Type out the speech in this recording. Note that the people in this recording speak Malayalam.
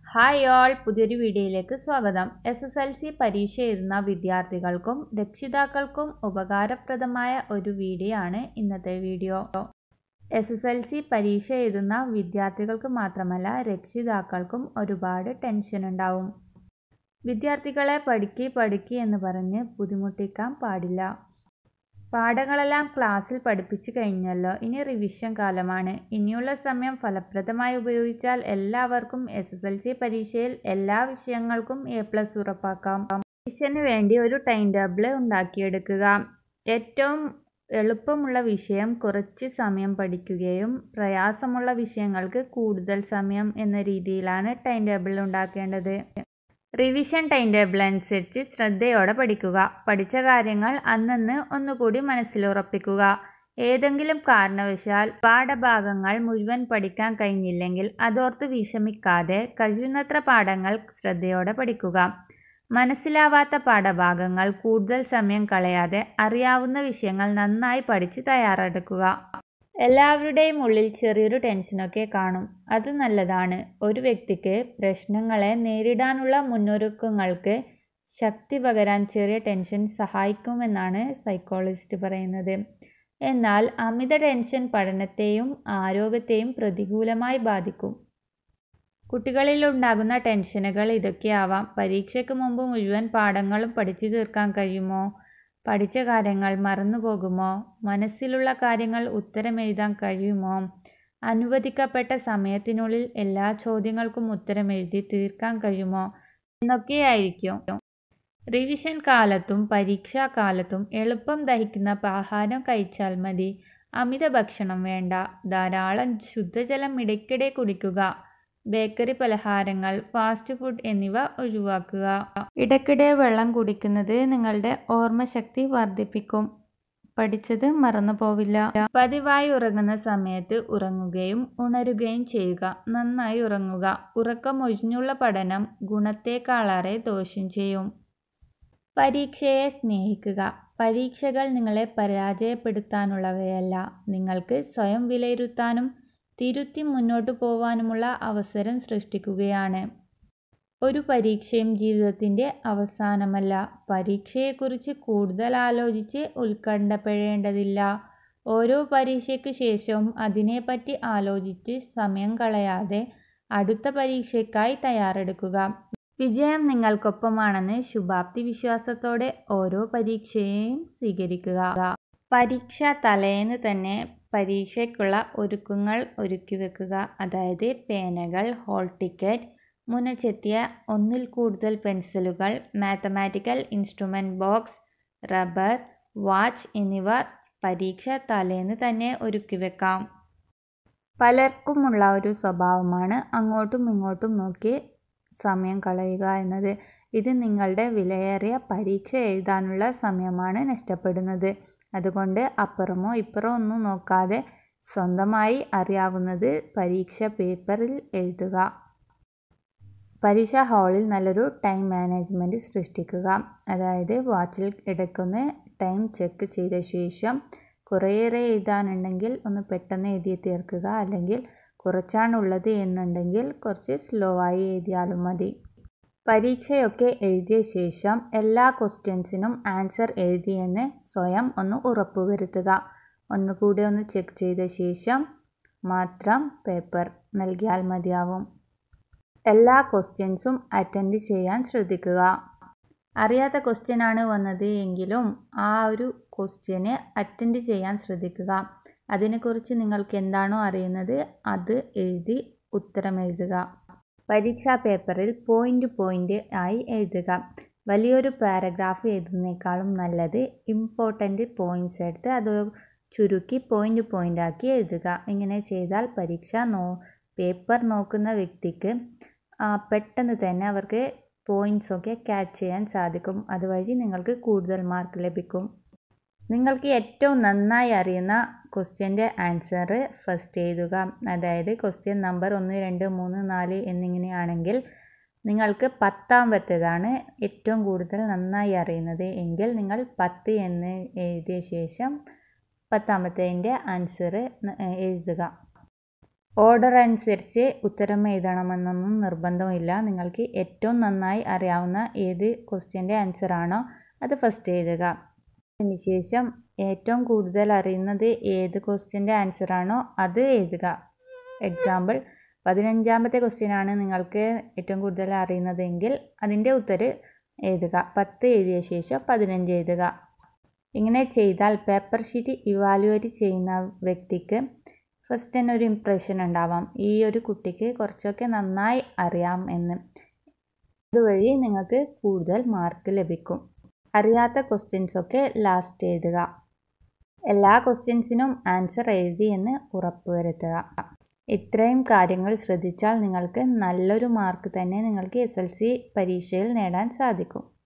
ഹായ് ഓൾ പുതിയൊരു വീഡിയോയിലേക്ക് സ്വാഗതം എസ് എസ് എൽ സി പരീക്ഷ എഴുതുന്ന വിദ്യാർത്ഥികൾക്കും രക്ഷിതാക്കൾക്കും ഉപകാരപ്രദമായ ഒരു വീഡിയോ ആണ് ഇന്നത്തെ video S S L C പരീക്ഷ എഴുതുന്ന വിദ്യാർത്ഥികൾക്ക് മാത്രമല്ല രക്ഷിതാക്കൾക്കും ഒരുപാട് ടെൻഷൻ ഉണ്ടാവും വിദ്യാർത്ഥികളെ പഠിക്ക് പഠിക്ക് എന്ന് പറഞ്ഞ് ബുദ്ധിമുട്ടിക്കാൻ പാടില്ല പാഠങ്ങളെല്ലാം ക്ലാസ്സിൽ പഠിപ്പിച്ചു കഴിഞ്ഞല്ലോ ഇനി റിവിഷൻ കാലമാണ് ഇനിയുള്ള സമയം ഫലപ്രദമായി ഉപയോഗിച്ചാൽ എല്ലാവർക്കും എസ് എസ് എൽ സി പരീക്ഷയിൽ എല്ലാ വിഷയങ്ങൾക്കും എ പ്ലസ് ഉറപ്പാക്കാം റിവിഷന് വേണ്ടി ഒരു ടൈം ടേബിൾ ഉണ്ടാക്കിയെടുക്കുക ഏറ്റവും എളുപ്പമുള്ള വിഷയം കുറച്ച് സമയം പഠിക്കുകയും പ്രയാസമുള്ള വിഷയങ്ങൾക്ക് കൂടുതൽ സമയം എന്ന രീതിയിലാണ് ടൈം ടേബിൾ ഉണ്ടാക്കേണ്ടത് റിവിഷൻ ടൈം ടേബിൾ അനുസരിച്ച് ശ്രദ്ധയോടെ പഠിക്കുക പഠിച്ച കാര്യങ്ങൾ അന്നന്ന് ഒന്നുകൂടി മനസ്സിലുറപ്പിക്കുക ഏതെങ്കിലും കാരണവശാൽ പാഠഭാഗങ്ങൾ മുഴുവൻ പഠിക്കാൻ കഴിഞ്ഞില്ലെങ്കിൽ അതോർത്ത് വിഷമിക്കാതെ കഴിയുന്നത്ര പാഠങ്ങൾ ശ്രദ്ധയോടെ പഠിക്കുക മനസ്സിലാവാത്ത പാഠഭാഗങ്ങൾ കൂടുതൽ സമയം കളയാതെ അറിയാവുന്ന വിഷയങ്ങൾ നന്നായി പഠിച്ച് തയ്യാറെടുക്കുക എല്ലാവരുടെയും ഉള്ളിൽ ചെറിയൊരു ടെൻഷനൊക്കെ കാണും അത് നല്ലതാണ് ഒരു വ്യക്തിക്ക് പ്രശ്നങ്ങളെ നേരിടാനുള്ള മുന്നൊരുക്കങ്ങൾക്ക് ശക്തി പകരാൻ ചെറിയ ടെൻഷൻ സഹായിക്കുമെന്നാണ് സൈക്കോളജിസ്റ്റ് പറയുന്നത് എന്നാൽ അമിത ടെൻഷൻ പഠനത്തെയും ആരോഗ്യത്തെയും പ്രതികൂലമായി ബാധിക്കും കുട്ടികളിൽ ഉണ്ടാകുന്ന ടെൻഷനുകൾ ഇതൊക്കെയാവാം പരീക്ഷയ്ക്ക് മുമ്പ് മുഴുവൻ പാഠങ്ങളും പഠിച്ചു തീർക്കാൻ കഴിയുമോ പഠിച്ച കാര്യങ്ങൾ മറന്നു പോകുമോ മനസ്സിലുള്ള കാര്യങ്ങൾ ഉത്തരമെഴുതാൻ കഴിയുമോ അനുവദിക്കപ്പെട്ട സമയത്തിനുള്ളിൽ എല്ലാ ചോദ്യങ്ങൾക്കും ഉത്തരം എഴുതി തീർക്കാൻ കഴിയുമോ എന്നൊക്കെയായിരിക്കും റിവിഷൻ കാലത്തും പരീക്ഷാ കാലത്തും എളുപ്പം ദഹിക്കുന്ന ആഹാരം കഴിച്ചാൽ മതി അമിത ഭക്ഷണം വേണ്ട ധാരാളം ശുദ്ധജലം ഇടയ്ക്കിടെ കുടിക്കുക ബേക്കറി പലഹാരങ്ങൾ ഫാസ്റ്റ് ഫുഡ് എന്നിവ ഒഴിവാക്കുക ഇടയ്ക്കിടെ വെള്ളം കുടിക്കുന്നത് നിങ്ങളുടെ ഓർമ്മശക്തി വർദ്ധിപ്പിക്കും പഠിച്ചത് മറന്നു പോവില്ല പതിവായി ഉറങ്ങുന്ന സമയത്ത് ഉറങ്ങുകയും ഉണരുകയും ചെയ്യുക നന്നായി ഉറങ്ങുക ഉറക്കം ഒഴിഞ്ഞുള്ള പഠനം ഗുണത്തേക്കാളേറെ ദോഷം ചെയ്യും പരീക്ഷയെ സ്നേഹിക്കുക പരീക്ഷകൾ നിങ്ങളെ പരാജയപ്പെടുത്താനുള്ളവയല്ല നിങ്ങൾക്ക് സ്വയം വിലയിരുത്താനും തിരുത്തി മുന്നോട്ടു പോവാനുമുള്ള അവസരം സൃഷ്ടിക്കുകയാണ് ഒരു പരീക്ഷയും ജീവിതത്തിൻ്റെ അവസാനമല്ല പരീക്ഷയെക്കുറിച്ച് കൂടുതൽ ആലോചിച്ച് ഉത്കണ്ഠപ്പെടേണ്ടതില്ല ഓരോ പരീക്ഷയ്ക്ക് ശേഷവും അതിനെപ്പറ്റി ആലോചിച്ച് സമയം കളയാതെ അടുത്ത പരീക്ഷയ്ക്കായി തയ്യാറെടുക്കുക വിജയം നിങ്ങൾക്കൊപ്പമാണെന്ന് ശുഭാപ്തി വിശ്വാസത്തോടെ ഓരോ പരീക്ഷയെയും സ്വീകരിക്കുക പരീക്ഷ തലേന്ന് തന്നെ പരീക്ഷയ്ക്കുള്ള ഒരുക്കങ്ങൾ ഒരുക്കി വെക്കുക അതായത് പേനകൾ ഹോൾ ടിക്കറ്റ് മുനച്ചെത്തിയ ഒന്നിൽ കൂടുതൽ പെൻസിലുകൾ mathematical instrument box rubber watch എന്നിവ പരീക്ഷ തലേന്ന് തന്നെ ഒരുക്കി വെക്കാം പലർക്കുമുള്ള ഒരു സ്വഭാവമാണ് അങ്ങോട്ടും ഇങ്ങോട്ടും നോക്കി സമയം കളയുക എന്നത് ഇത് നിങ്ങളുടെ വിലയേറിയ പരീക്ഷ എഴുതാനുള്ള സമയമാണ് നഷ്ടപ്പെടുന്നത് അതുകൊണ്ട് അപ്പുറമോ ഇപ്പുറമോ ഒന്നും നോക്കാതെ സ്വന്തമായി അറിയാവുന്നത് പരീക്ഷ പേപ്പറിൽ എഴുതുക പരീക്ഷാ ഹാളിൽ നല്ലൊരു ടൈം മാനേജ്മെൻറ്റ് സൃഷ്ടിക്കുക അതായത് വാച്ചിൽ ഇടയ്ക്കൊന്ന് ടൈം ചെക്ക് ചെയ്ത ശേഷം കുറേയേറെ എഴുതാനുണ്ടെങ്കിൽ ഒന്ന് പെട്ടെന്ന് എഴുതി തീർക്കുക അല്ലെങ്കിൽ കുറച്ചാണുള്ളത് എന്നുണ്ടെങ്കിൽ കുറച്ച് സ്ലോ ആയി എഴുതിയാലും മതി പരീക്ഷയൊക്കെ എഴുതിയ ശേഷം എല്ലാ ക്വസ്റ്റ്യൻസിനും ആൻസർ എഴുതിയെന്ന് സ്വയം ഒന്ന് ഉറപ്പുവരുത്തുക ഒന്നുകൂടി ഒന്ന് ചെക്ക് ചെയ്ത ശേഷം മാത്രം പേപ്പർ നൽകിയാൽ മതിയാവും എല്ലാ ക്വസ്റ്റ്യൻസും അറ്റൻഡ് ചെയ്യാൻ ശ്രദ്ധിക്കുക അറിയാത്ത ക്വസ്റ്റ്യൻ ആണ് വന്നത് എങ്കിലും ആ ഒരു ക്വസ്റ്റ്യന് അറ്റൻഡ് ചെയ്യാൻ ശ്രദ്ധിക്കുക അതിനെക്കുറിച്ച് നിങ്ങൾക്ക് എന്താണോ അറിയുന്നത് അത് എഴുതി ഉത്തരം എഴുതുക പരീക്ഷാ പേപ്പറിൽ പോയിൻ്റ് പോയിൻ്റ് ആയി എഴുതുക വലിയൊരു പാരഗ്രാഫ് എഴുതുന്നേക്കാളും നല്ലത് ഇമ്പോർട്ടൻ്റ് പോയിൻറ്റ്സ് എടുത്ത് അത് ചുരുക്കി പോയിൻ്റ് പോയിൻ്റ് ആക്കി എഴുതുക ഇങ്ങനെ ചെയ്താൽ പരീക്ഷ നോ പേപ്പർ നോക്കുന്ന വ്യക്തിക്ക് പെട്ടെന്ന് തന്നെ അവർക്ക് പോയിൻറ്റ്സ് ഒക്കെ ക്യാച്ച് ചെയ്യാൻ സാധിക്കും അതുവഴി നിങ്ങൾക്ക് കൂടുതൽ മാർക്ക് ലഭിക്കും നിങ്ങൾക്ക് ഏറ്റവും നന്നായി അറിയുന്ന ക്വസ്റ്റ്യൻ്റെ ആൻസർ ഫസ്റ്റ് എഴുതുക അതായത് ക്വസ്റ്റ്യൻ നമ്പർ ഒന്ന് രണ്ട് മൂന്ന് നാല് എന്നിങ്ങനെയാണെങ്കിൽ നിങ്ങൾക്ക് പത്താമത്തേതാണ് ഏറ്റവും കൂടുതൽ നന്നായി അറിയുന്നത് എങ്കിൽ നിങ്ങൾ പത്ത് എന്ന് എഴുതിയ ശേഷം പത്താമത്തതിൻ്റെ ആൻസർ എഴുതുക ഓർഡർ അനുസരിച്ച് ഉത്തരം എഴുതണമെന്നൊന്നും നിർബന്ധമില്ല നിങ്ങൾക്ക് ഏറ്റവും നന്നായി അറിയാവുന്ന ഏത് ക്വസ്റ്റ്യൻ്റെ ആൻസർ ആണോ അത് ഫസ്റ്റ് എഴുതുക അതിനുശേഷം ഏറ്റവും കൂടുതൽ അറിയുന്നത് ഏത് ക്വസ്റ്റ്യൻ്റെ ആൻസർ ആണോ അത് എഴുതുക എക്സാമ്പിൾ പതിനഞ്ചാമത്തെ ക്വസ്റ്റ്യൻ ആണ് നിങ്ങൾക്ക് ഏറ്റവും കൂടുതൽ അറിയുന്നതെങ്കിൽ അതിൻ്റെ ഉത്തരം എഴുതുക പത്ത് എഴുതിയ ശേഷം പതിനഞ്ച് എഴുതുക ഇങ്ങനെ ചെയ്താൽ പേപ്പർ ഷീറ്റ് ഇവാലുവേറ്റ് ചെയ്യുന്ന വ്യക്തിക്ക് ഫസ്റ്റ് തന്നെ ഒരു ഇംപ്രഷൻ ഉണ്ടാവാം ഈ ഒരു കുട്ടിക്ക് കുറച്ചൊക്കെ നന്നായി അറിയാം എന്ന് അതുവഴി നിങ്ങൾക്ക് കൂടുതൽ മാർക്ക് ലഭിക്കും അറിയാത്ത ക്വസ്റ്റ്യൻസൊക്കെ ലാസ്റ്റ് എഴുതുക എല്ലാ ക്വസ്റ്റ്യൻസിനും ആൻസർ എഴുതി എന്ന് ഉറപ്പുവരുത്തുക ഇത്രയും കാര്യങ്ങൾ ശ്രദ്ധിച്ചാൽ നിങ്ങൾക്ക് നല്ലൊരു മാർക്ക് തന്നെ നിങ്ങൾക്ക് എസ് എൽ സി പരീക്ഷയിൽ നേടാൻ സാധിക്കും